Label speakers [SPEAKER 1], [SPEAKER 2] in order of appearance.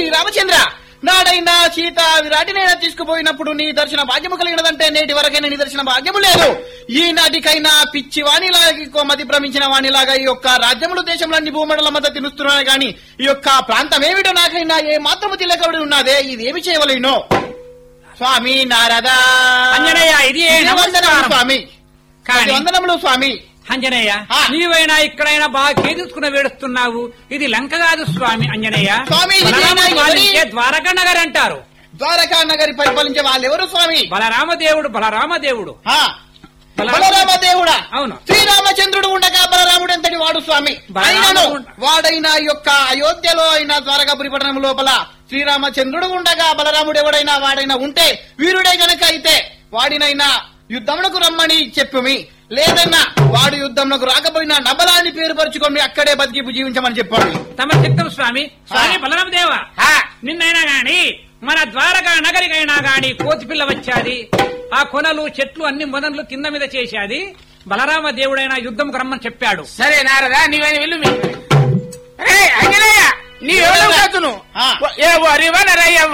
[SPEAKER 1] శ్రీరామచంద్ర నాడైనా సీత విరాటినైనా తీసుకుపోయినప్పుడు నీ దర్శన భాగ్యము కలిగినదంటే నేటి వరకైనా నీ దర్శన భాగ్యము లేదు ఈనాటికైనా పిచ్చి వాణిలాగా మతి భ్రమించిన వాణిలాగా ఈ యొక్క రాజ్యములు దేశంలన్నీ భూమండల మధ్య తినుస్తున్నాయి గాని ఈ యొక్క ప్రాంతం ఏమిటో నాకైనా ఏ మాత్రము తెలియకబడి ఉన్నదే ఇది ఏమి చేయవలేనో స్వామి నారదా
[SPEAKER 2] అంజనేయ ఇది ఏ
[SPEAKER 1] ఇది వందనములు
[SPEAKER 2] నమస్కారం.
[SPEAKER 1] స్వామి
[SPEAKER 2] కానీ
[SPEAKER 1] ఇది వందనములు స్వామి
[SPEAKER 2] అంజనేయ
[SPEAKER 1] ఆ.
[SPEAKER 2] నీవైనా ఇక్కడైనా బాగా కేదుకుని వేడుస్తున్నావు ఇది లంక కాదు స్వామి అంజనేయ
[SPEAKER 1] స్వామి, ఇది
[SPEAKER 2] బలరామ
[SPEAKER 1] ఏనా ఇది?
[SPEAKER 2] పాలించే ద్వారకా నగర్ అంటారు
[SPEAKER 1] ద్వారకా నగరి పరిపాలించే వాళ్ళెవరు స్వామి
[SPEAKER 2] బలరామదేవుడు బలరామదేవుడు
[SPEAKER 1] ఆ,
[SPEAKER 2] బలరామ-
[SPEAKER 1] బలరామ దేవుడా
[SPEAKER 2] అవును.
[SPEAKER 1] శ్రీరామచంద్రుడు ఉండగా బలరాముడు ఎంతటి వాడు స్వామి
[SPEAKER 2] బలరాముడు
[SPEAKER 1] అయినను
[SPEAKER 2] ఉండ-
[SPEAKER 1] వాడైన ఈ యొక్క అయోధ్యలో అయిన ద్వారకాపురి పట్టణం లోపల శ్రీరామచంద్రుడు ఉండగా బలరాముడు ఎవడైనా వాడైనా ఉంటే వీరుడే గనక అయితే వాడినైనా యుద్ధమునకు రమ్మని చెప్పుమి లేదన్నా వాడు యుద్ధంలోకి రాకపోయినా నబలాన్ని పేరు పరుచుకొని అక్కడే బతికి జీవించమని చెప్పాడు
[SPEAKER 2] తమ చిత్తం స్వామి స్వామి
[SPEAKER 1] ఆ.
[SPEAKER 2] బలరామదేవ
[SPEAKER 1] ఆ,
[SPEAKER 2] నిన్నైనా గాని మన ద్వారకా నగరికైనా గాని కోతి పిల్ల వచ్చాది ఆ కొనలు చెట్లు అన్ని మొదన్లు కింద మీద చేశాది బలరామ దేవుడైన యుద్ధం రమ్మని చెప్పాడు
[SPEAKER 3] సరే నారదా నీవని వెళ్ళు మీ. రే అంజనేయ నీవెవరు కాదును
[SPEAKER 1] ఆ.
[SPEAKER 3] ఏ వరివనరయ్య